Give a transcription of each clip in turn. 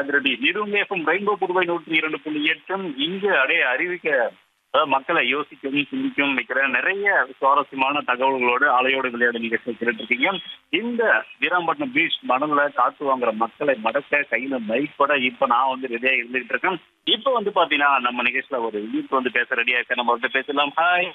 அதிரடி நிருமேகம் ரெயின்போ புதுவை நூற்றி இரண்டு புள்ளி எட்டும் இங்கு அடைய அறிவிக்க அதாவது மக்களை யோசிக்கவும் சிந்திக்கவும் வைக்கிற நிறைய சுவாரஸ்யமான தகவல்களோடு அலையோடு விளையாடு நிகழ்ச்சி கேட்டுருக்கீங்க இந்த வீராம்பட்டினம் பீச் மணல்ல காத்து வாங்குற மக்களை மடக்க கையில மைப்பட இப்ப நான் வந்து ரெடியா இருந்துகிட்டு இருக்கேன் இப்ப வந்து பாத்தீங்கன்னா நம்ம நிகழ்ச்சியில ஒரு யூத் வந்து பேச ரெடியா இருக்க நம்ம வந்து பேசலாம் ஹாய்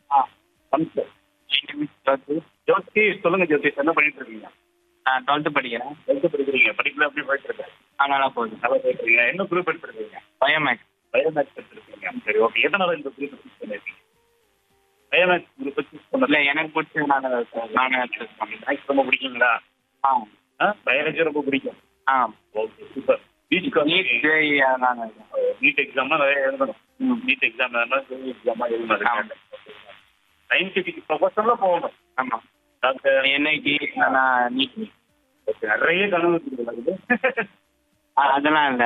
ஜோதி சொல்லுங்க ஜோதி என்ன பண்ணிட்டு இருக்கீங்க நான் டுவெல்த்து படிக்கிறேன் எங்க படிக்கிறீங்க படிப்புல எப்படி போயிட்டு இருக்கேன் அதனால போகுது நல்லா போயிட்டு இருக்கீங்க என்ன குரூப் எடுத்துருக்கீங்க பயோமேக்ஸ் பயோமேக்ஸ் எடுத்துருக்கீங்க சரி ஓகே எதனால இந்த குரூப் சூஸ் பண்ணிருக்கீங்க பயோமேக்ஸ் குரூப் சூஸ் இல்லை பண்ணல எனக்கு பிடிச்ச நான் நானே சூஸ் பண்ணேன் மேக்ஸ் ரொம்ப பிடிக்குங்களா ஆ பயாலஜி ரொம்ப பிடிக்கும் ஆ ஓகே சூப்பர் பீச்சுக்கு நீட் வந்து ஜேஇ அதனால நீட் எக்ஸாம்னா நிறைய எழுதணும் ம். நீட் எக்ஸாம் எக்ஸாமா எழுதணும் ஆமா. சயின்டிஃபிக் ப்ரொஃபஷனல போகணும் ஆமாம் டாக்டர் என்ஐடி நான் நீட் நிறைய கனவு இருக்குது அதெல்லாம் இல்லை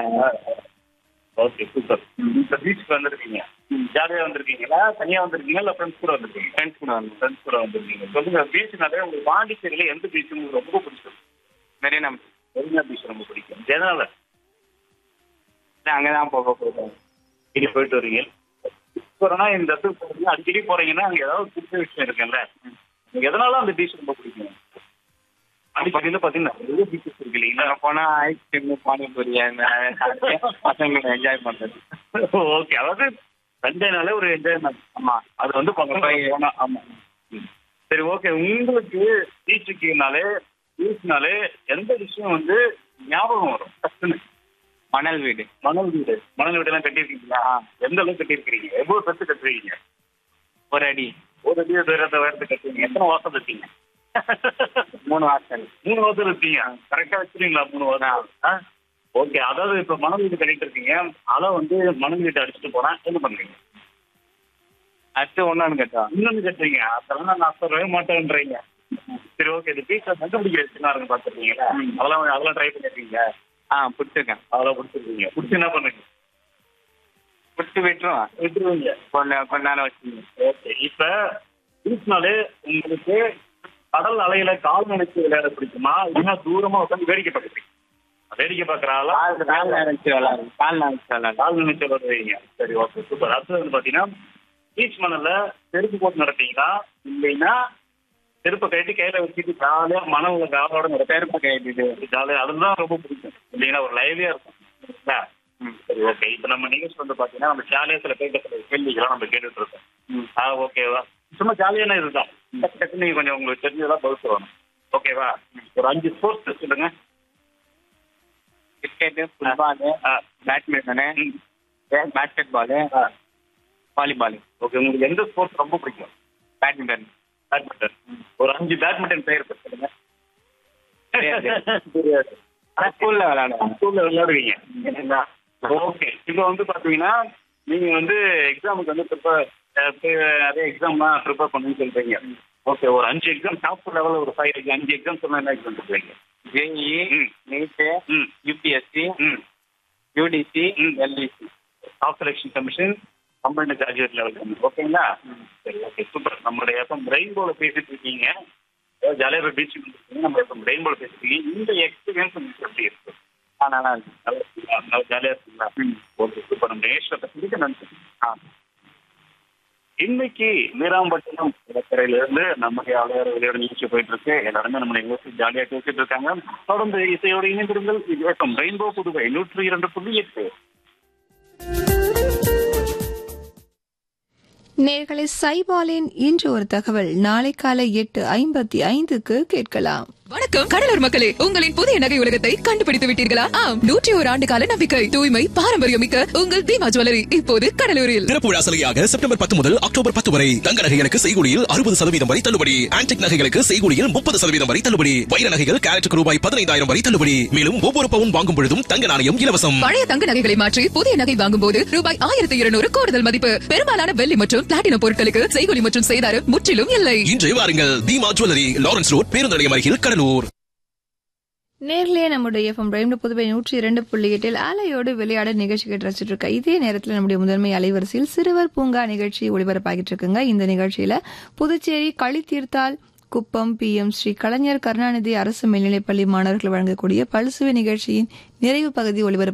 ஓகே சூப்பர் இந்த பீச்சுக்கு வந்திருக்கீங்க ஜாலியா வந்திருக்கீங்களா தனியா வந்திருக்கீங்களா இல்ல ஃப்ரெண்ட்ஸ் கூட வந்திருக்கீங்க ஃப்ரெண்ட்ஸ் கூட வந்து ஃப்ரெண்ட்ஸ் கூட வந்திருக்கீங்க சொல்லுங்க பீச்னாலே உங்களுக்கு பாண்டிச்சேரியில எந்த பீச் உங்களுக்கு ரொம்ப பிடிக்கும் நிறைய நம்ம மெரினா பீச் ரொம்ப பிடிக்கும் எதனால அங்கே தான் போக போகிறோம் இங்க போயிட்டு வரீங்க போறேன்னா இந்த இடத்துக்கு போறீங்க அடிக்கடி போறீங்கன்னா அங்க ஏதாவது பிடிச்ச விஷயம் இருக்குல்ல நீங்க எதனால அந்த பீச் ரொம்ப பிடிக்கும் அடிக்கடியில பாத்தீங்கன்னா நிறைய பீச்சஸ் இருக்கு இல்லைங்களா அங்கே போனால் ஐஸ்கிரீம் பானிபூரி அந்த பசங்களை என்ஜாய் பண்ணுறது ஓகே அதாவது சண்டேனாலே ஒரு என்ஜாய்மெண்ட் ஆமாம் அது வந்து பக்கம் போய் போனா ஆமா ம். சரி ஓகே உங்களுக்கு பீச்சுக்குனாலே பீச்னாலே எந்த விஷயம் வந்து ஞாபகம் வரும் டக்குன்னு மணல் வீடு மணல் வீடு மணல் வீடு எல்லாம் கட்டியிருக்கீங்களா எந்த அளவுக்கு கட்டியிருக்கீங்க எவ்வளவு பெருசு கட்டுறீங்க ஒரு அடி ஒரு அடி தூரத்தை உயரத்து கட்டுறீங்க எத்தனை வாசம் இருக்கீங்க மூணு வாசல் மூணு வாசல் இருக்கீங்க கரெக்டா வச்சிருக்கீங்களா மூணு வாசல் ஓகே அதாவது இப்ப மணல் வீடு கட்டிட்டு இருக்கீங்க அதை வந்து மணல் வீட்டை அடிச்சுட்டு போனா என்ன பண்றீங்க அடுத்து ஒன்று கேட்டா இன்னொன்னு கட்டுறீங்க அதெல்லாம் நான் சொல்லவே மாட்டேன்றீங்க சரி ஓகே இது பீச்சை கண்டுபிடிக்கிற சின்ன இருக்கு பாத்துருக்கீங்களா ம். அதெல்லாம் அதெல்லாம் ட்ரை பண்ணிருக்கீங்க ஆ பிடிச்சிருக்கேன் அதெல்லாம் பிடிச்சிருக்கீங்க பிடிச்சி என்ன பண்ணுங்க பிடிச்சி விட்டுருவேன் விட்டுருவீங்க கொஞ்ச கொஞ்ச நேரம் வச்சுருங்க ஓகே இப்ப பீச்னாலே உங்களுக்கு கடல் அலையில கால் நினைச்சு விளையாட பிடிக்குமா இல்லைன்னா தூரமா உட்காந்து வேடிக்கை பார்க்குறீங்க வேடிக்கை பார்க்குற ஆளா கால் கால் நினைச்சு விளாடு கால் நினைச்சு விளாடு கால் நினைச்சு விளையாடுவீங்க சரி ஓகே சூப்பர் அடுத்தது வந்து பாத்தீங்கன்னா பீச் மணல்ல செருப்பு போட்டு நடப்பீங்களா இல்லைன்னா செருப்பை கட்டி கையில வச்சுட்டு ஜாலியா மணல்ல காலோட நடப்பேன் செருப்பு கைட்டு ஜாலியா அதுதான் ரொம்ப பிடிக்கும் இல்லைன்னா ஒரு லைவ்லியா இருக்கும் இல்லைங்களா? ம் சரி ஓகே இப்போ நம்ம நிகழ்ச்சி வந்து பாத்தீங்கன்னா நம்ம ஜாலியா சில பேர் கேள்விகள்லாம் நம்ம கேட்டுட்டு இருக்கோம் ம் ஆ ஓகேவா சும்மா ஜாலியான இதுதான் டக்கு டக்கு நீங்க கொஞ்சம் உங்களுக்கு தெரிஞ்சதெல்லாம் பதில் சொல்லணும் ஓகேவா ஒரு அஞ்சு ஸ்போர்ட்ஸ் சொல்லுங்க கிரிக்கெட்டு ஃபுட்பாலு ஆ பேட்மிண்டனு ம். பேஸ்கெட் பாலு ஆ வாலிபாலு ஓகே உங்களுக்கு எந்த ஸ்போர்ட்ஸ் ரொம்ப பிடிக்கும் பேட்மிண்டன் பேட்மிண்டன் ஒரு அஞ்சு பேட்மிண்டன் பிளேயர் பத்தி சொல்லுங்க தெரியாது. தெரியாது ஆனால் ஸ்கூலில் விளாடுவேன் ஸ்கூல்ல விளையாடுவீங்க ஓகே இப்போ வந்து பாத்தீங்கன்னா நீங்க வந்து எக்ஸாமுக்கு வந்து ப்ரிப்பேர் அதே எக்ஸாம்லாம் ப்ரிப்பேர் பண்ணுன்னு சொல்றீங்க ஓகே ஒரு அஞ்சு எக்ஸாம் டாப் லெவலில் ஒரு ஃபைவ் அஞ்சு எக்ஸாம் சொன்னா என்ன எக்ஸாம் சொல்றீங்க ஜேஇ ம். நீட்டு ம் யூபிஎஸ்சி ம் யூடிசி ம். LDC staff selection commission company graduate level ஓகேங்களா சரி ஓகே சூப்பர் நம்மளுடைய எஃப்எம் ரெயின்போல பேசிட்டு இருக்கீங்க ஜாலியாக பீச்சுக்கு இருக்கீங்க நம்ம எஃப்எம் ரெயின்போல பேசிட்டு இருக்கீங்க இந்த எக்ஸ்பீரியன்ஸ் உங்களுக்கு எப்படி இருக்கு ஆ நல்லா இருக்கு நல்லா இருக்குங்களா நல்லா ஜாலியாக இருக்குங்களா ம். ஓகே சூப்பர் நம்ம நேஷத்தை பிடிக்க நினைச்சு ஆ இன்னைக்கு வீராம்பட்டினம் கடற்கரையில இருந்து நம்முடைய அலையாறு விளையாட நிகழ்ச்சி போயிட்டு இருக்கு எல்லாருமே நம்ம நிகழ்ச்சி ஜாலியா பேசிட்டு இருக்காங்க தொடர்ந்து இசையோடு இணைந்திருங்கள் இது எஃப்எம் ரெயின்போ புதுவை நூற்றி இரண்டு புள்ளி எட்டு நேர்களை சைபாலின் இன்று ஒரு தகவல் நாளை காலை எட்டு ஐம்பத்தி ஐந்துக்கு கேட்கலாம் வணக்கம் கடலூர் மக்களே உங்களின் புதிய நகை உலகத்தை கண்டுபிடித்து விட்டீர்களா ஆம் நூற்றி ஒரு ஆண்டு கால நம்பிக்கை தூய்மை பாரம்பரியம் மிக்க உங்கள் பீமா ஜுவல்லரி இப்போது கடலூரில் திறப்பு விழா சலுகையாக செப்டம்பர் பத்து முதல் அக்டோபர் பத்து வரை தங்க நகைகளுக்கு செய்கூலியில் அறுபது சதவீதம் வரை தள்ளுபடி ஆன்டிக் நகைகளுக்கு செய்கூலியில் முப்பது சதவீதம் வரை தள்ளுபடி வைர நகைகள் கேரட்டுக்கு ரூபாய் பதினைந்தாயிரம் வரை தள்ளுபடி மேலும் ஒவ்வொரு பவுன் வாங்கும் பொழுதும் தங்க நாணயம் இலவசம் பழைய தங்க நகைகளை மாற்றி புதிய நகை வாங்கும் போது ரூபாய் ஆயிரத்தி இருநூறு கூடுதல் மதிப்பு பெரும்பாலான வெள்ளி மற்றும் பிளாட்டினம் பொருட்களுக்கு செய்கூலி மற்றும் செய்தாரம் முற்றிலும் இல்லை இன்று வாருங்கள் தீமா ஜுவல்லரி லாரன்ஸ் ரோட் பேருந்து நிலையம் அருகில் கடலூர் நேர்லயே நம்முடைய எஃப்எம் ரெண்டு புதுவை நூற்றி இரண்டு புள்ளி எட்டில் அலையோடு விளையாட நிகழ்ச்சி கேட்டு ரசிச்சுட்டு இருக்க இதே நேரத்தில் நம்முடைய முதன்மை அலைவரிசையில் சிறுவர் பூங்கா நிகழ்ச்சி ஒளிபரப்பாகிட்டு இருக்குங்க இந்த நிகழ்ச்சியில புதுச்சேரி களித்தீர்த்தால் குப்பம் பி எம் ஸ்ரீ கலைஞர் கருணாநிதி அரசு மேல்நிலைப்பள்ளி மாணவர்கள் வழங்கக்கூடிய பல்சுவை நிகழ்ச்சியின் நிறைவு பகுதி ஒளிபரப்பு